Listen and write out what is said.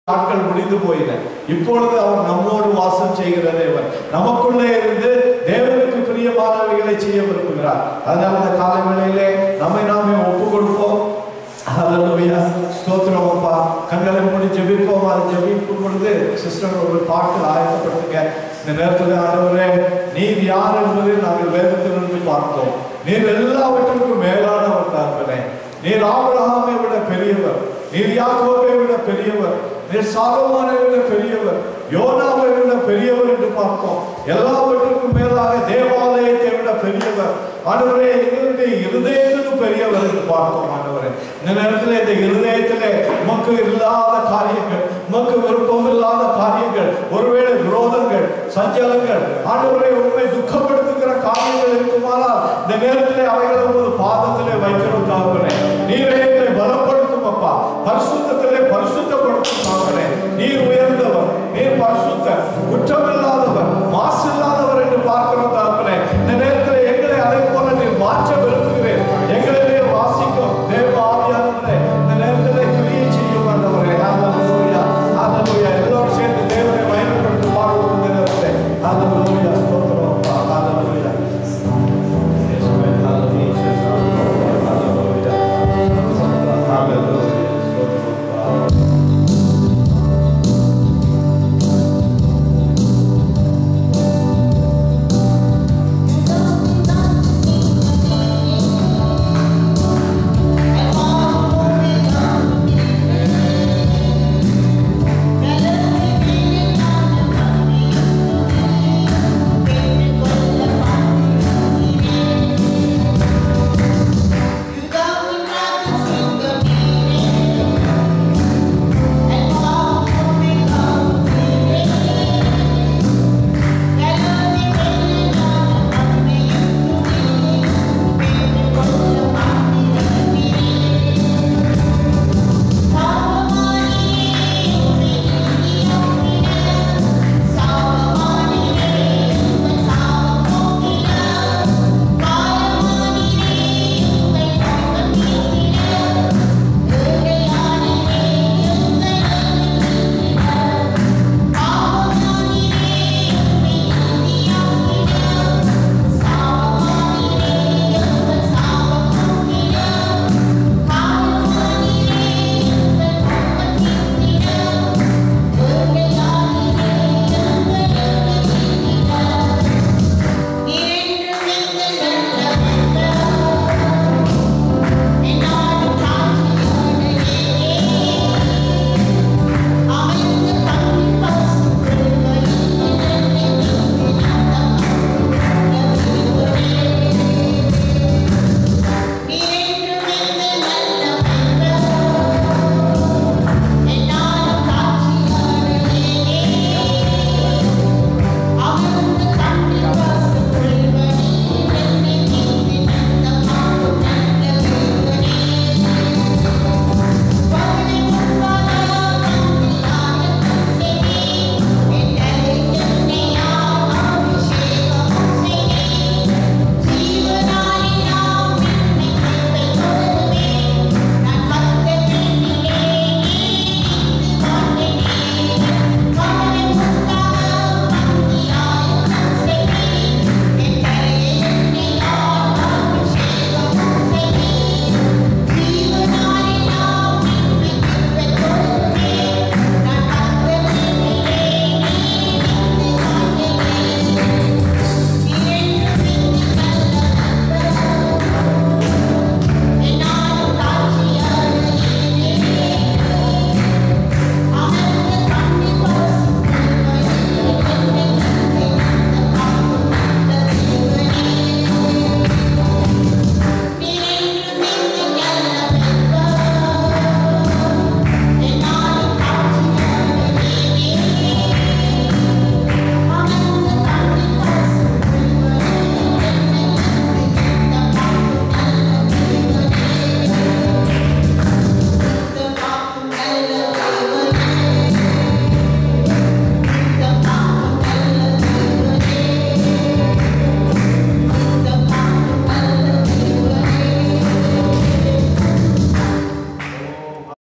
நாட்கள் முடிந்து போயின இப்பொழுது அவர் நம்மோடு வாசம் செய்கிற தேவன் நமக்குள்ளே இருந்து தேவனுக்கு பிரியமானவைகளை செய்ய விரும்புகிறார் அதனால இந்த காலை வேளையிலே நம்மை நாமே ஒப்பு கொடுப்போம் ஹalleluya ஸ்தோத்திரம் அப்பா கண்களை மூடி ஜெபிப்போம் அது ஜெபிக்கும் பொழுது சிஸ்டர் ஒரு பாட்டு ஆயத்தப்படுத்துங்க இந்த நேரத்தில் ஆண்டவரே நீர் யார் என்பதை நாங்கள் வேதத்திலிருந்து பார்த்தோம் நீர் எல்லாவற்றுக்கும் மேலானவர் தாங்களே நீர் ஆபிரகாமை விட பெரியவர் நீர் யாக்கோபை விட பெரியவர் நீர் சாலமோனை விட பெரியவர் யோனாவை விட பெரியவர் என்று பார்த்தோம் எல்லாவற்றுக்கும் மேலாக தேவாலயத்தை விட பெரியவர் ஆண்டவரே எங்களுடைய இருதயத்திலும் பெரியவர் என்று பார்த்தோம் ஆண்டவரே இந்த நேரத்தில் இந்த இருதயத்திலே உமக்கு இல்லாத காரியங்கள் உமக்கு விருப்பம் இல்லாத காரியங்கள் ஒருவேளை விரோதங்கள் சஞ்சலங்கள் ஆண்டவரை உண்மை துக்கப்படுத்துகிற காரியங்கள் இருக்குமானால் இந்த நேரத்திலே அவைகளை உமது பாதத்திலே வைக்கிறோம் தாக்குறேன் நீரே எங்களை பலப்படுத்தும் அப்பா பரிசுத்தத்திலே பரிசுத்தப்படுத்தும் தாக்குறேன் நீர் உயர்ந்தவர் நீர் பரிசுத்த குற்றம்